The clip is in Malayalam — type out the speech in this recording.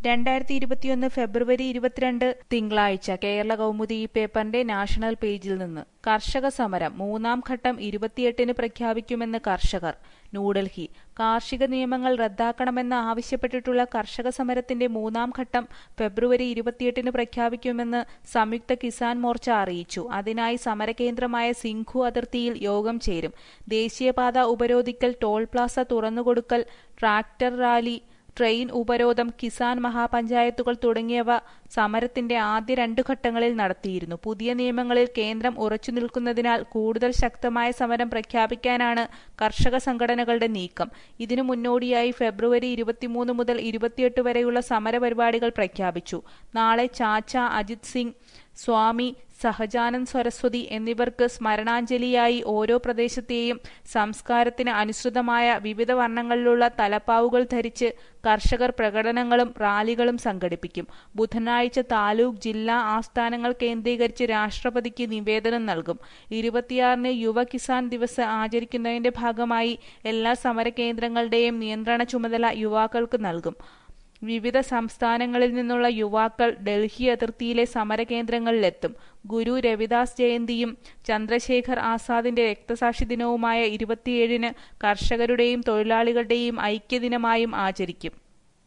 രണ്ടായിരത്തി ഇരുപത്തിയൊന്ന് ഫെബ്രുവരി ഇരുപത്തിരണ്ട് തിങ്കളാഴ്ച കേരള കൗമുദി ഈ പേപ്പറിന്റെ നാഷണൽ പേജിൽ നിന്ന് കർഷക സമരം മൂന്നാം ഘട്ടം ഇരുപത്തിയെട്ടിന് പ്രഖ്യാപിക്കുമെന്ന് കർഷകർ ന്യൂഡൽഹി കാർഷിക നിയമങ്ങൾ റദ്ദാക്കണമെന്ന് ആവശ്യപ്പെട്ടിട്ടുള്ള കർഷക സമരത്തിന്റെ മൂന്നാം ഘട്ടം ഫെബ്രുവരി ഇരുപത്തിയെട്ടിന് പ്രഖ്യാപിക്കുമെന്ന് സംയുക്ത കിസാൻ മോർച്ച അറിയിച്ചു അതിനായി സമരകേന്ദ്രമായ സിംഘു അതിർത്തിയിൽ യോഗം ചേരും ദേശീയപാത ഉപരോധിക്കൽ ടോൾ പ്ലാസ തുറന്നുകൊടുക്കൽ ട്രാക്ടർ റാലി ട്രെയിൻ ഉപരോധം കിസാൻ മഹാപഞ്ചായത്തുകൾ തുടങ്ങിയവ സമരത്തിന്റെ ആദ്യ രണ്ടു ഘട്ടങ്ങളിൽ നടത്തിയിരുന്നു പുതിയ നിയമങ്ങളിൽ കേന്ദ്രം ഉറച്ചു നിൽക്കുന്നതിനാൽ കൂടുതൽ ശക്തമായ സമരം പ്രഖ്യാപിക്കാനാണ് കർഷക സംഘടനകളുടെ നീക്കം ഇതിനു മുന്നോടിയായി ഫെബ്രുവരി ഇരുപത്തിമൂന്ന് മുതൽ ഇരുപത്തിയെട്ട് വരെയുള്ള സമരപരിപാടികൾ പ്രഖ്യാപിച്ചു നാളെ ചാച്ച അജിത് സിംഗ് സ്വാമി സഹജാനന്ദ് സരസ്വതി എന്നിവർക്ക് സ്മരണാഞ്ജലിയായി ഓരോ പ്രദേശത്തെയും സംസ്കാരത്തിന് അനുസൃതമായ വിവിധ വർണ്ണങ്ങളിലുള്ള തലപ്പാവുകൾ ധരിച്ച് കർഷകർ പ്രകടനങ്ങളും റാലികളും സംഘടിപ്പിക്കും ബുധനാഴ്ച താലൂക്ക് ജില്ലാ ആസ്ഥാനങ്ങൾ കേന്ദ്രീകരിച്ച് രാഷ്ട്രപതിക്ക് നിവേദനം നൽകും ഇരുപത്തിയാറിന് യുവ കിസാൻ ദിവസ് ആചരിക്കുന്നതിന്റെ ഭാഗമായി എല്ലാ സമരകേന്ദ്രങ്ങളുടെയും നിയന്ത്രണ ചുമതല യുവാക്കൾക്ക് നൽകും വിവിധ സംസ്ഥാനങ്ങളിൽ നിന്നുള്ള യുവാക്കൾ ഡൽഹി അതിർത്തിയിലെ സമരകേന്ദ്രങ്ങളിലെത്തും ഗുരു രവിദാസ് ജയന്തിയും ചന്ദ്രശേഖർ ആസാദിന്റെ രക്തസാക്ഷി ദിനവുമായ ഇരുപത്തിയേഴിന് കർഷകരുടെയും തൊഴിലാളികളുടെയും ഐക്യദിനമായും ആചരിക്കും